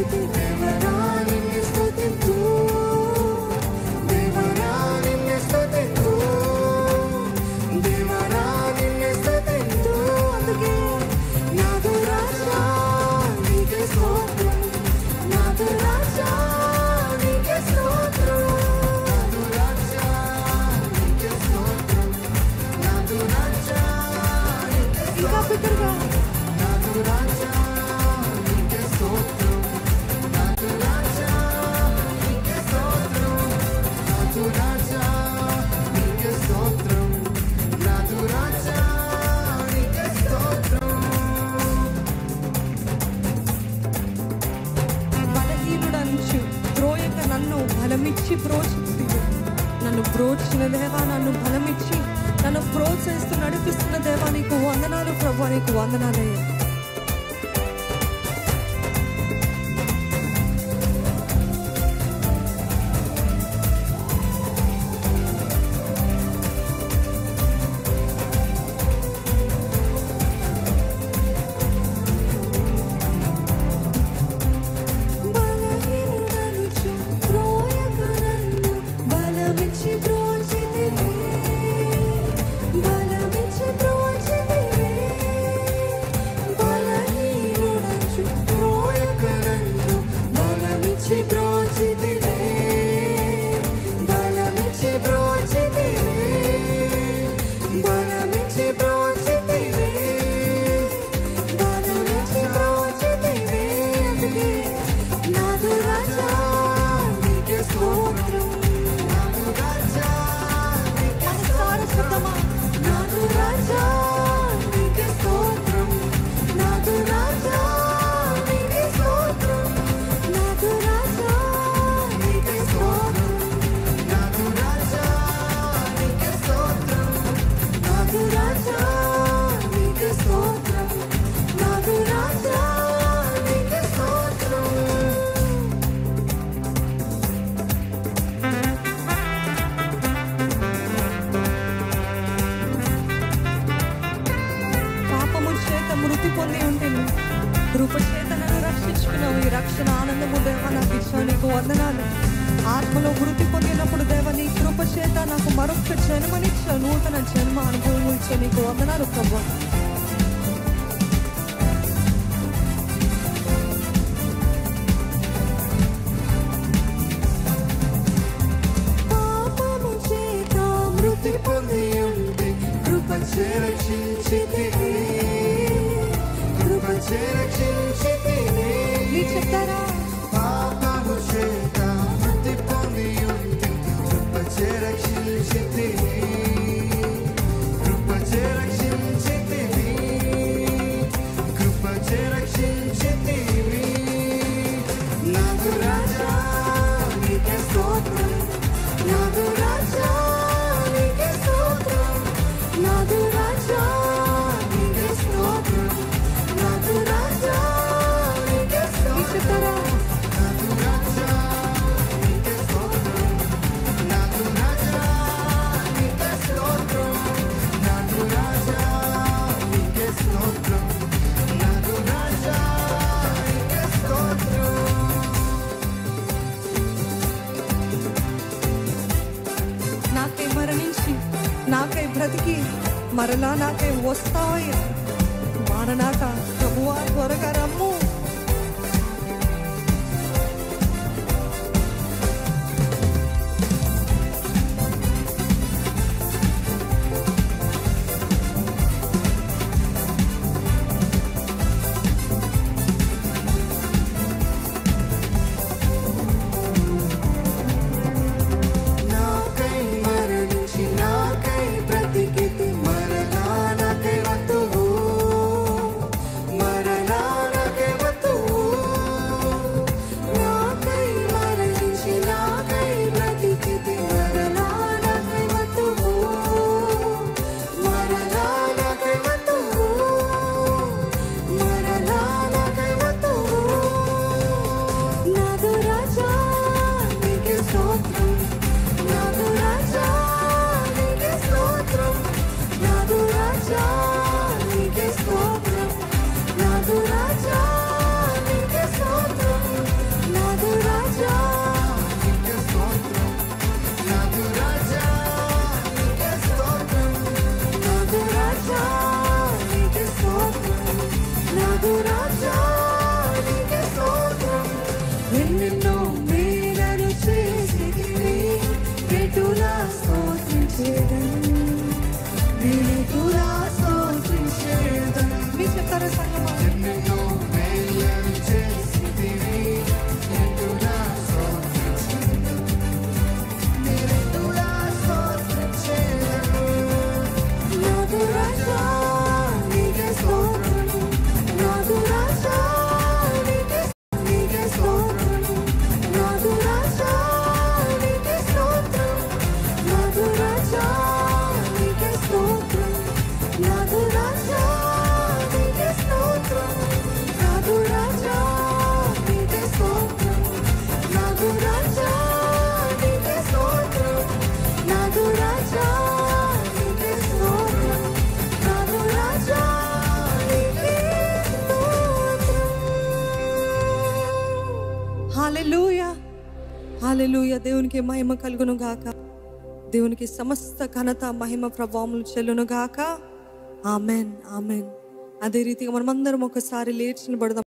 బ్రోచితి దేవరా నిన్ను స్తుతింతు దేవరా నిన్ను స్తుతింతు దేవరా నిన్ను స్తుతింతు అందుకే నాదు రాజా నీకే స్తోత్రం నాదు రాజా నీకే స్తోత్రం నాదు రాజా నీకే స్తోత్రం నాదు రాజా నీకే ఇంకా బిగ్గరగా నాదు రాజా నీకే స్తోత్రం నాదు రాజా నీకే స్తోత్రం నాదు రాజా నీకే స్తోత్రం నాదు రాజా నీకే స్తోత్రం బలహీనుడంచు త్రోయక నన్ను బలమిచ్చి ప్రోత్సహిస్తుంది నన్ను ప్రోచిన దేవా నన్ను బలమిచ్చి నన్ను ప్రోత్సహిస్తూ నడిపిస్తున్న దేవా నీకు వందనాలు ప్రభు నీకు వందనాలే బలహీనుడనుచు త్రోయక నన్ను బలమిచ్చి ప్రోచితివే బలమిచ్చి ప్రోచితివే బలహీనుడనుచు త్రోయక నన్ను బలమిచ్చి ప్రోచితివే బలమిచ్చి ప్రోచితివే బలమిచ్చి ప్రోచితివే బలమిచ్చి ప్రోచితివే అందుకే నాదు రాజా నీకే స్తోత్రం నాదు రాజా నీకే స్తోత్రం నాదు రాజా నీకే స్తోత్రం నాదు రాజా నీకే స్తోత్రం నాదు రాజా నీకే స్తోత్రం నాదు రాజా నీకే స్తోత్రం నాదు రాజా నీకే స్తోత్రం నాదు రాజా నీకే స్తోత్రం పాపము చేత మృతి పొంది ఉంటుంది కృప చేత నన్ను రక్షించుకున్నావు ఈ రక్షణ ఆనందము దేవ నాకు ఇచ్చావు నీకు వందనాలు ఆత్మలో మృతి పొందినప్పుడు దేవ నీ కృప చేత నాకు మరొక జన్మనిచ్చావు నూతన జన్మ అనుభవం ఇచ్చే నీకు వందనాలు ప్రభు పాపము చేత మృతి పొంది ఉంటే కృపచే రక్షించితివే కృపచే రక్షించితివే నీ చెప్తారా పాపము చేత మృతి పొంది ఉంటే కృపచే రక్షించితివే కృపచే రక్షించితివే కృపచే రక్షించితివే నాదు రాజా నీకే స్తోత్రం నాదు రాజా నీకే స్తోత్రం నాదు రాజా నీకే స్తోత్రం నాదు రాజా నీకే నీ స్తోత్రం చెప్తారా నాదు రాజా నీకే స్తోత్రం నాదు రాజా నీకే స్తోత్రం నాదు రాజా నీకే స్తోత్రం నాదు రాజా నీకే స్తోత్రం నాకై మరణించి నాకై బ్రతికి మరలా నాకై వస్తావయ్యా మారనాక ప్రభువా త్వరగా రమ్ము నాకై మరణించి నాకై బ్రతికితి మరలా నాకై వత్తువు మరలా నాకై ఎన్నెన్నో మేలను చేసితివి ఎటులా స్తోత్రించేదను నేనెటులా స్తోత్రించేదను మీరు చెప్తారా సంగమా ఎన్నెన్నో మేలను చేసితివి ఎటులా స్తోత్రించెదను. నేనెటులా స్తోత్రించెదను. నాదు రాజా నీకే స్తోత్రము నాదు రాజా నీకే నీకే స్తోత్రము నాదు రాజా నీకే స్తోత్రము నాదు రాజా నీకే స్తోత్రము నాదు రాజా నీకే స్తోత్రము నాదు రాజా నీకే స్తోత్రము నాదు రాజా నీకే స్తోత్రము నాదు రాజా నీకే స్తోత్రము నాదు రాజా నీకే స్తోత్రము హల్లెలూయా హల్లెలూయా దేవునికి మహిమ కలుగును గాక దేవునికి సమస్త ఘనత మహిమ ప్రభావములు చెల్లును గాక ఆమెన్ ఆమెన్ అదే రీతిగా మనమందరం ఒకసారి లేచి నిలబడదాం